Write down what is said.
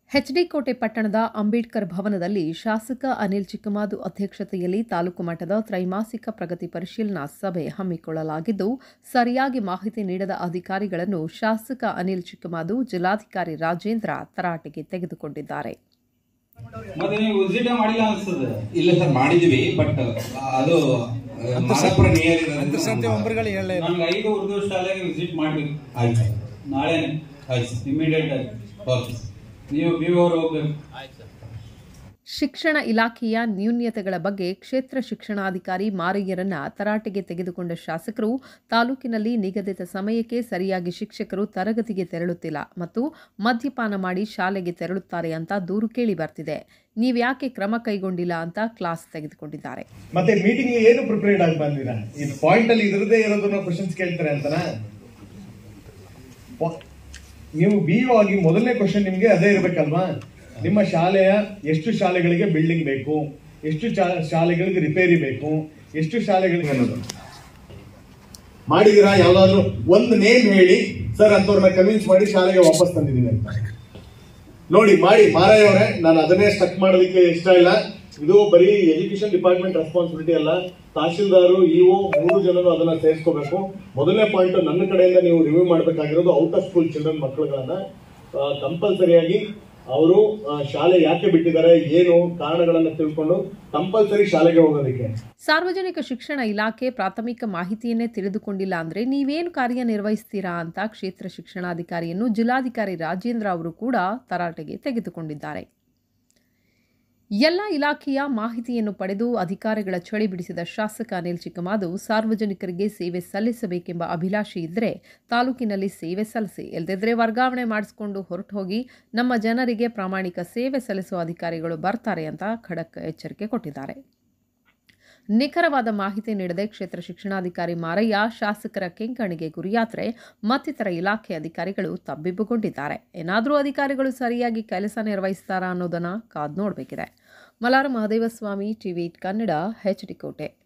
HD ಕೋಟೆ ಪಟ್ಟಣದ ಅಂಬೇಡ್ಕರ್ ಭವನದಲ್ಲಿ ಶಾಸಕ ಅನಿಲ್ ಚಿಕ್ಕಮಾದು ಅಧ್ಯಕ್ಷತೆಯಲ್ಲಿ ತಾಲೂಕು ಮಟ್ಟದ ತ್ರೈಮಾಸಿಕ ಪ್ರಗತಿ ಪರಿಶೀಲನಾ ಸಭೆ ಹಮ್ಮಿಕೊಳ್ಳಲಾಗಿದ್ದು ಸರಿಯಾಗಿ ಮಾಹಿತಿ ನೀಡದ ಅಧಿಕಾರಿಗಳನ್ನು ಶಾಸಕ ಅನಿಲ್ ಚಿಕ್ಕಮಾದು ಜಿಲ್ಲಾಧಿಕಾರಿ ರಾಜೇಂದ್ರ ತರಾಟೆಗೆ ತೆಗೆದುಕೊಂಡಿದ್ದಾರೆ ಮತ್ತೆ ನೀವು ವಿಸಿಟ್ ಮಾಡಿಲ್ಲ ಅನ್ಸ್ತದೆ ಇಲ್ಲ ಸರ್ ಮಾಡಿದೀವಿ ಬಟ್ ಅದು ಮಾದಾಪುರ ನಿಯರ್ ಅಂತರ್ಸಂತೆ ಒಂಬರುಗಳು ಹೇಳಲೇ ಇಲ್ಲ. ನನ್ಗೆ ಐದು ಉರ್ದು ಶಾಲೆಗೆ ವಿಸಿಟ್ ಮಾಡ್ಬೇಕು ಆಯ್ತು ನಾಳೆನೆ ಆಯ್ತು ಇಮಿಡಿಯೇಟ್ ಆಗಿ ಓಕೆ ನೀವು ಬಿ ಅವರು ಹೋಗ್ಬೇಕು ಶಿಕ್ಷಣ ಇಲಾಖೆಯ ನ್ಯೂನ್ಯತೆಗಳ ಬಗ್ಗೆ ಕ್ಷೇತ್ರ ಶಿಕ್ಷಣಾಧಿಕಾರಿ ಮಾರಯ್ಯರನ್ನ ತರಾಟೆಗೆ ತೆಗೆದುಕೊಂಡ ಶಾಸಕರು ತಾಲೂಕಿನಲ್ಲಿ ನಿಗದಿತ ಸಮಯಕ್ಕೆ ಸರಿಯಾಗಿ ಶಿಕ್ಷಕರು ತರಗತಿಗೆ ತೆರಳುತ್ತಿಲ್ಲ ಮತ್ತು ಮದ್ಯಪಾನ ಮಾಡಿ ಶಾಲೆಗೆ ತೆರಳುತ್ತಾರೆ ಅಂತ ದೂರು ಕೇಳಿ ಬರ್ತಿದೆ ನೀವ್ಯಾಕೆ ಕ್ರಮ ಕೈಗೊಂಡಿಲ್ಲ ಅಂತ ಕ್ಲಾಸ್ ತೆಗೆದುಕೊಂಡಿದ್ದಾರೆ ಮತ್ತೆ ಮೀಟಿಂಗ್ ಏನು ಪ್ರಿಪೇರ್ಡ್ ಆಗಿ ಬಂದಿರಾ ಈ ಪಾಯಿಂಟ್ ಅಲ್ಲಿ ಇದ್ರದೇ ಇರೋದನ್ನ ಕ್ವಶನ್ಸ್ ಕೇಳ್ತಾರೆ ಅಂತನಾ ವ- ನೀವು ಬಿ ಆಗಿ ಮೊದಲನೇ ಕ್ವಶನ್ ನಿಮ್ಗೆ ಅದೇ ಇರ್ಬೇಕಲ್ವಾ ನಿಮ್ಮ ಶಾಲೆಯ ಎಷ್ಟು ಶಾಲೆಗಳಿಗೆ ಬಿಲ್ಡಿಂಗ್ ಬೇಕು ಎಷ್ಟು ಶಾ- ಶಾಲೆಗಳಿಗೆ ರಿಪೇರಿ ಬೇಕು ಎಷ್ಟು ಶಾಲೆಗಳಿಗೆ ಅನ್ನೋದು ಮಾಡಿದಿರಾ ಯಾವ್ದಾದ್ರು ಒಂದು ನೇಮ್ ಹೇಳಿ ಸರ್ ಅಂತವ್ರನ್ನ ಕನ್ವಿನ್ಸ್ ಮಾಡಿ ಶಾಲೆಗೆ ವಾಪಸ್ ತಂದಿದ್ದೀನಿ ಅಂತ ನೋಡಿ ಮಾಡಿ ಮಾರಾಯ ಅವರೇ ನಾನು ಅದನ್ನೇ ಸ್ಟಕ್ ಮಾಡೋದಕ್ಕೆ ಇಷ್ಟ ಇಲ್ಲ ಇದು ಬರೀ ಎಜುಕೇಶನ್ ಡಿಪಾರ್ಟ್ಮೆಂಟ್ ರೆಸ್ಪಾನ್ಸಿಬಿಲಿಟಿ ಅಲ್ಲ ತಹಶೀಲ್ದಾರು ಇಒ ಮೂರು ಜನರು ಅದನ್ನ ಸೇರಿಸ್ಕೋಬೇಕು ಮೊದಲನೇ ಪಾಯಿಂಟ್ ನನ್ನ ಕಡೆಯಿಂದ ನೀವು ರಿವ್ಯೂ ಮಾಡಬೇಕಾಗಿರೋದು ಔಟ್ ಆಫ್ ಸ್ಕೂಲ್ ಚಿಲ್ಡ್ರನ್ ಮಕ್ಕಳುಗಳನ್ನ ಕಂಪಲ್ಸರಿಯಾಗಿ ಅವರು ಶಾಲೆ ಯಾಕೆ ಬಿಟ್ಟಿದ್ದಾರೆ ಏನು ಕಾರಣಗಳನ್ನ ತಿಳ್ಕೊಂಡು ಕಂಪಲ್ಸರಿ ಶಾಲೆಗೆ ಹೋಗೋದಕ್ಕೆ ಸಾರ್ವಜನಿಕ ಶಿಕ್ಷಣ ಇಲಾಖೆ ಪ್ರಾಥಮಿಕ ಮಾಹಿತಿಯನ್ನೇ ತಿಳಿದುಕೊಂಡಿಲ್ಲ ಅಂದ್ರೆ ನೀವೇನು ಕಾರ್ಯನಿರ್ವಹಿಸ್ತೀರಾ ಅಂತ ಕ್ಷೇತ್ರ ಶಿಕ್ಷಣಾಧಿಕಾರಿಯನ್ನು ಜಿಲ್ಲಾಧಿಕಾರಿ ರಾಜೇಂದ್ರ ಅವರು ಕೂಡ ತರಾಟೆಗೆ ತೆಗೆದುಕೊಂಡಿದ್ದಾರೆ ಎಲ್ಲ ಇಲಾಖೆಯ ಮಾಹಿತಿಯನ್ನು ಪಡೆದು ಅಧಿಕಾರಿಗಳ ಚಳಿ ಬಿಡಿಸಿದ ಶಾಸಕ ಅನಿಲ್ ಚಿಕ್ಕಮಾದು ಸಾರ್ವಜನಿಕರಿಗೆ ಸೇವೆ ಸಲ್ಲಿಸಬೇಕೆಂಬ ಅಭಿಲಾಷೆ ಇದ್ದರೆ ತಾಲೂಕಿನಲ್ಲಿ ಸೇವೆ ಸಲ್ಲಿಸಿ ಇಲ್ಲದಿದ್ದರೆ ವರ್ಗಾವಣೆ ಮಾಡಿಸಿಕೊಂಡು ಹೊರಟು ಹೋಗಿ ನಮ್ಮ ಜನರಿಗೆ ಪ್ರಾಮಾಣಿಕ ಸೇವೆ ಸಲ್ಲಿಸುವ ಅಧಿಕಾರಿಗಳು ಬರ್ತಾರೆ ಅಂತ ಖಡಕ್ ಎಚ್ಚರಿಕೆ ಕೊಟ್ಟಿದ್ದಾರೆ ನಿಖರವಾದ ಮಾಹಿತಿ ನೀಡದೆ ಕ್ಷೇತ್ರ ಶಿಕ್ಷಣಾಧಿಕಾರಿ ಮಾರಯ್ಯ ಶಾಸಕರ ಕೆಂಕಣಿಗೆ ಗುರಿಯಾದರೆ ಮತ್ತಿತರ ಇಲಾಖೆ ಅಧಿಕಾರಿಗಳು ತಬ್ಬಿಬ್ಬುಗೊಂಡಿದ್ದಾರೆ ಏನಾದರೂ ಅಧಿಕಾರಿಗಳು ಸರಿಯಾಗಿ ಕೆಲಸ ನಿರ್ವಹಿಸ್ತಾರಾ ಅನ್ನೋದನ್ನ ಕಾದು ನೋಡಬೇಕಿದೆ Malara Mahadevaswamy TV Kannada H D ಕೋಟೆ